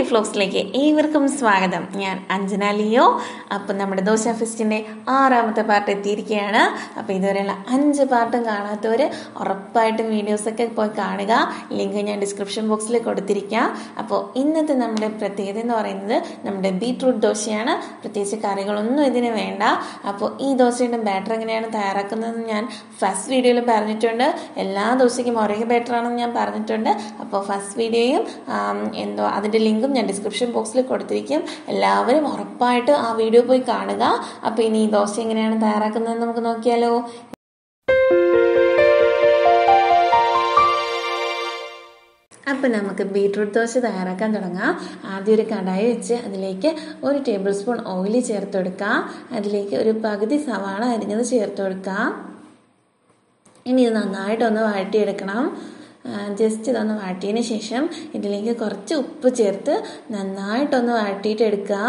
ഫ്ലോക്സിലേക്ക് ഏവർക്കും സ്വാഗതം ഞാൻ അഞ്ജന ലിയോ അപ്പം നമ്മുടെ ദോശ ഫെസ്റ്റിൻ്റെ ആറാമത്തെ പാർട്ട് എത്തിയിരിക്കുകയാണ് അപ്പോൾ ഇതുവരെയുള്ള അഞ്ച് പാർട്ടും കാണാത്തവർ ഉറപ്പായിട്ടും വീഡിയോസൊക്കെ പോയി കാണുക ലിങ്ക് ഞാൻ ഡിസ്ക്രിപ്ഷൻ ബോക്സിൽ കൊടുത്തിരിക്കാം അപ്പോൾ ഇന്നത്തെ നമ്മുടെ പ്രത്യേകത എന്ന് പറയുന്നത് നമ്മുടെ ബീട്രൂട്ട് ദോശയാണ് പ്രത്യേകിച്ച് കറികളൊന്നും ഇതിന് വേണ്ട അപ്പോൾ ഈ ദോശയുടെ ബാറ്റർ എങ്ങനെയാണ് തയ്യാറാക്കുന്നതെന്ന് ഞാൻ ഫസ്റ്റ് വീഡിയോയിൽ പറഞ്ഞിട്ടുണ്ട് എല്ലാ ദോശയ്ക്കും ഒരേ ബാറ്റർ ആണെന്ന് ഞാൻ പറഞ്ഞിട്ടുണ്ട് അപ്പോൾ ഫസ്റ്റ് വീഡിയോയും ആം, എന്തോ അതിൻ്റെ ലിങ്കും ഞാൻ ഡിസ്ക്രിപ്ഷൻ ബോക്സിൽ കൊടുത്തിരിക്കും എല്ലാവരും ഉറപ്പായിട്ട് ആ വീഡിയോ പോയി കാണുക അപ്പോൾ ഇനി ഈ ദോശ എങ്ങനെയാണ് തയ്യാറാക്കുന്നതെന്ന് നമുക്ക് നോക്കിയാലോ അപ്പം നമുക്ക് ബീട്രൂട്ട് ദോശ തയ്യാറാക്കാൻ തുടങ്ങാം ആദ്യം ഒരു കടായി വെച്ച് അതിലേക്ക് ഒരു ടേബിൾ സ്പൂൺ ഓയിൽ ചേർത്ത് കൊടുക്കാം അതിലേക്ക് ഒരു പകുതി സവാള അരിഞ്ഞത് ചേർത്ത് കൊടുക്കാം ഇനി ഇത് നന്നായിട്ടൊന്ന് വഴറ്റിയെടുക്കണം ജസ്റ്റ് ഇതൊന്ന് വഴറ്റിയതിന് ശേഷം ഇതിലേക്ക് കുറച്ച് ഉപ്പ് ചേർത്ത് നന്നായിട്ടൊന്ന് വഴറ്റിയിട്ടെടുക്കുക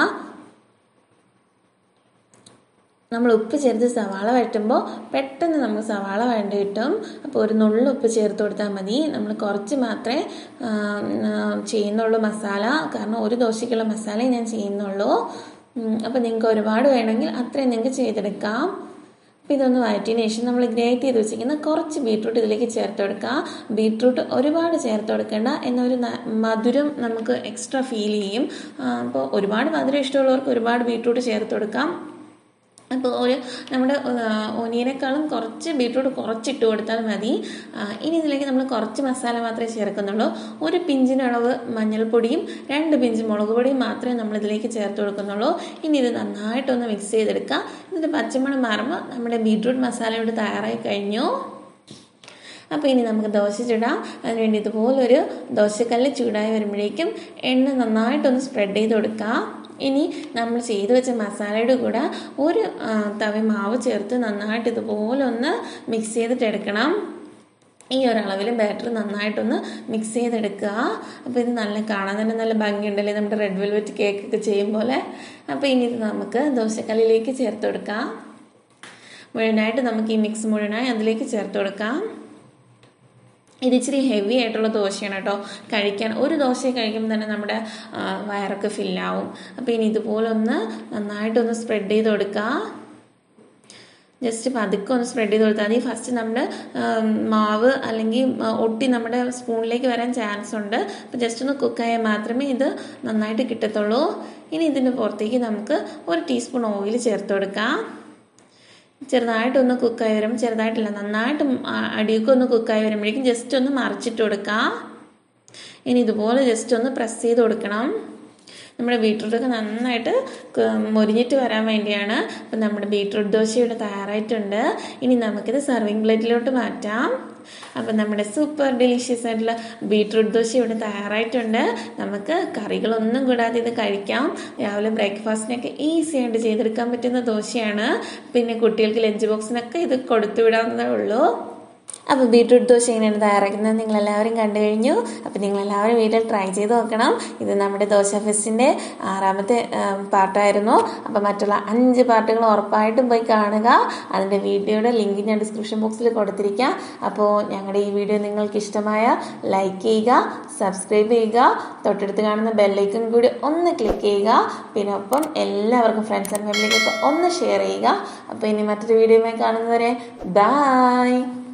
നമ്മൾ ഉപ്പ് ചേർത്ത് സവാള വഴറ്റുമ്പോൾ പെട്ടെന്ന് നമുക്ക് സവാള വഴണ്ട് കിട്ടും അപ്പോൾ ഒരു നുള്ളു ഉപ്പ് ചേർത്ത് കൊടുത്താൽ മതി നമ്മൾ കുറച്ച് മാത്രമേ ആ, ആ, ചെയ്യുന്നുള്ളൂ മസാല കാരണം ഒരു ദോശയ്ക്കുള്ള മസാലയെ ഞാൻ ചെയ്യുന്നുള്ളൂ ഉം, അപ്പോൾ നിങ്ങൾക്ക് ഒരുപാട് വേണമെങ്കിൽ അത്രയും നിങ്ങൾക്ക് ചെയ്തെടുക്കാം അപ്പോൾ ഇതൊന്ന് വഴറ്റിയതിന് ശേഷം നമ്മൾ ഗ്രേറ്റ് ചെയ്ത് വെച്ചിരിക്കുന്ന കുറച്ച് ബീട്രൂട്ട് ഇതിലേക്ക് ചേർത്ത് കൊടുക്കുക ബീട്രൂട്ട് ഒരുപാട് ചേർത്ത് കൊടുക്കേണ്ട എന്നൊരു ന- മധുരം നമുക്ക് എക്സ്ട്രാ ഫീൽ ചെയ്യും ആ, അപ്പോൾ ഒരുപാട് മധുരം ഇഷ്ടമുള്ളവർക്ക് ഒരുപാട് ബീട്രൂട്ട് ചേർത്ത് കൊടുക്കാം അപ്പോൾ ഒരു നമ്മുടെ ഓനിയനേക്കാളും കുറച്ച് ബീട്രൂട്ട് കുറച്ചിട്ട് കൊടുത്താൽ മതി ആ, ഇനി ഇതിലേക്ക് നമ്മൾ കുറച്ച് മസാല മാത്രമേ ചേർക്കുന്നുള്ളൂ ഒരു പിഞ്ചിനളവ് മഞ്ഞൾപ്പൊടിയും രണ്ട് പിഞ്ച് മുളക് പൊടിയും മാത്രമേ നമ്മൾ ഇതിലേക്ക് ചേർത്ത് കൊടുക്കുന്നുള്ളൂ ഇനി ഇത് നന്നായിട്ടൊന്ന് മിക്സ് ചെയ്തെടുക്കുക എന്നിട്ട് പച്ചമണം മാറുമ്പോൾ നമ്മുടെ ബീട്രൂട്ട് മസാല ഇവിടെ തയ്യാറായി കഴിഞ്ഞു അപ്പോൾ ഇനി നമുക്ക് ദോശ ചുടാം അതിനുവേണ്ടി ഇതുപോലൊരു ദോശക്കല്ല് ചൂടായി വരുമ്പോഴേക്കും എണ്ണ നന്നായിട്ടൊന്ന് സ്പ്രെഡ് ചെയ്ത് കൊടുക്കാം ഇനി നമ്മൾ ചെയ്തു വെച്ച മസാലയുടെ കൂടെ ഒരു ആ, തവി മാവ് ചേർത്ത് നന്നായിട്ട് ഇതുപോലെ ഒന്ന് മിക്സ് ചെയ്തിട്ട് എടുക്കണം ഈ ഒരളവിൽ ബാറ്റർ നന്നായിട്ടൊന്ന് മിക്സ് ചെയ്തെടുക്കുക അപ്പോൾ ഇത് നല്ല കാണാൻ തന്നെ നല്ല ഭംഗിയുണ്ടല്ലേ നമ്മുടെ റെഡ് വെൽവെറ്റ് കേക്ക് ഒക്കെ ചെയ്യും പോലെ അപ്പോൾ ഇനി ഇത് നമുക്ക് ദോശക്കല്ലിലേക്ക് ചേർത്ത് കൊടുക്കാം മുഴുവനായിട്ട് നമുക്ക് ഈ മിക്സ് മുഴുവനായി അതിലേക്ക് ചേർത്ത് കൊടുക്കാം ഇത് ഇച്ചിരി ഹെവി ആയിട്ടുള്ള ദോശയാണ് കേട്ടോ കഴിക്കാൻ ഒരു ദോശ കഴിക്കുമ്പോൾ തന്നെ നമ്മുടെ ആ, വയറൊക്കെ ഫില്ലാവും അപ്പോൾ ഇനി ഇതുപോലെ ഒന്ന് നന്നായിട്ടൊന്ന് സ്പ്രെഡ് ചെയ്ത് കൊടുക്കുക ജസ്റ്റ് പതുക്കെ ഒന്ന് സ്പ്രെഡ് ചെയ്ത് കൊടുത്താൽ മതി ഫസ്റ്റ് നമ്മൾ മാവ് അല്ലെങ്കിൽ ആ, ഒട്ടി നമ്മുടെ സ്പൂണിലേക്ക് വരാൻ ചാൻസ് ഉണ്ട് അപ്പോൾ ജസ്റ്റ് ഒന്ന് കുക്കായാൽ മാത്രമേ ഇത് നന്നായിട്ട് കിട്ടത്തുള്ളൂ ഇനി ഇതിൻ്റെ പുറത്തേക്ക് നമുക്ക് ഒരു ടീസ്പൂൺ ഓയിൽ ചേർത്ത് കൊടുക്കാം ചെറുതായിട്ടൊന്ന് കുക്കായി വരുമ്പോൾ ചെറുതായിട്ടില്ല നന്നായിട്ട് അടിയൊക്കെ ഒന്ന് കുക്കായി വരുമ്പോഴേക്കും ജസ്റ്റ് ഒന്ന് മറിച്ചിട്ട് കൊടുക്കാം ഇനി ഇതുപോലെ ജസ്റ്റ് ഒന്ന് പ്രസ് ചെയ്ത് കൊടുക്കണം നമ്മുടെ ബീട്രൂട്ടൊക്കെ നന്നായിട്ട് ക- മൊരിഞ്ഞിട്ട് വരാൻ വേണ്ടിയാണ് അപ്പം നമ്മുടെ ബീട്രൂട്ട് ദോശ ഇവിടെ തയ്യാറായിട്ടുണ്ട് ഇനി നമുക്കിത് സർവിങ് പ്ലേറ്റിലോട്ട് മാറ്റാം അപ്പം നമ്മുടെ സൂപ്പർ ഡെലിഷ്യസ് ആയിട്ടുള്ള ബീട്രൂട്ട് ദോശ ഇവിടെ തയ്യാറായിട്ടുണ്ട് നമുക്ക് കറികളൊന്നും കൂടാതെ ഇത് കഴിക്കാം രാവിലെ ബ്രേക്ക്ഫാസ്റ്റിനൊക്കെ ഈസി ആയിട്ട് ചെയ്തെടുക്കാൻ പറ്റുന്ന ദോശയാണ് പിന്നെ കുട്ടികൾക്ക് ലഞ്ച് ബോക്സിനൊക്കെ ഇത് കൊടുത്തു വിടാവുന്നതേ ഉള്ളൂ അപ്പോൾ ബീട്രൂട്ട് ദോശ എങ്ങനെയാണ് തയ്യാറാക്കുന്നത് നിങ്ങളെല്ലാവരും കണ്ടു കഴിഞ്ഞു അപ്പോൾ നിങ്ങളെല്ലാവരും വീട്ടിൽ ട്രൈ ചെയ്ത് നോക്കണം ഇത് നമ്മുടെ ദോശ ഫെസ്റ്റിൻ്റെ ആറാമത്തെ ആം, പാർട്ടായിരുന്നു അപ്പോൾ മറ്റുള്ള അഞ്ച് പാർട്ടുകൾ ഉറപ്പായിട്ടും പോയി കാണുക അതിൻ്റെ വീഡിയോയുടെ ലിങ്ക് ഞാൻ ഡിസ്ക്രിപ്ഷൻ ബോക്സിൽ കൊടുത്തിരിക്കാം അപ്പോൾ ഞങ്ങളുടെ ഈ വീഡിയോ നിങ്ങൾക്ക് ഇഷ്ടമായ ലൈക്ക് ചെയ്യുക സബ്സ്ക്രൈബ് ചെയ്യുക തൊട്ടടുത്ത് കാണുന്ന ബെല്ലൈക്കൺ കൂടി ഒന്ന് ക്ലിക്ക് ചെയ്യുക പിന്നെ ഒപ്പം എല്ലാവർക്കും ഫ്രണ്ട്സ് ആൻഡ് ഫാമിലിക്കൊക്കെ ഒന്ന് ഷെയർ ചെയ്യുക അപ്പോൾ ഇനി മറ്റൊരു വീഡിയോയുമായി കാണുന്നവരെ ബായ്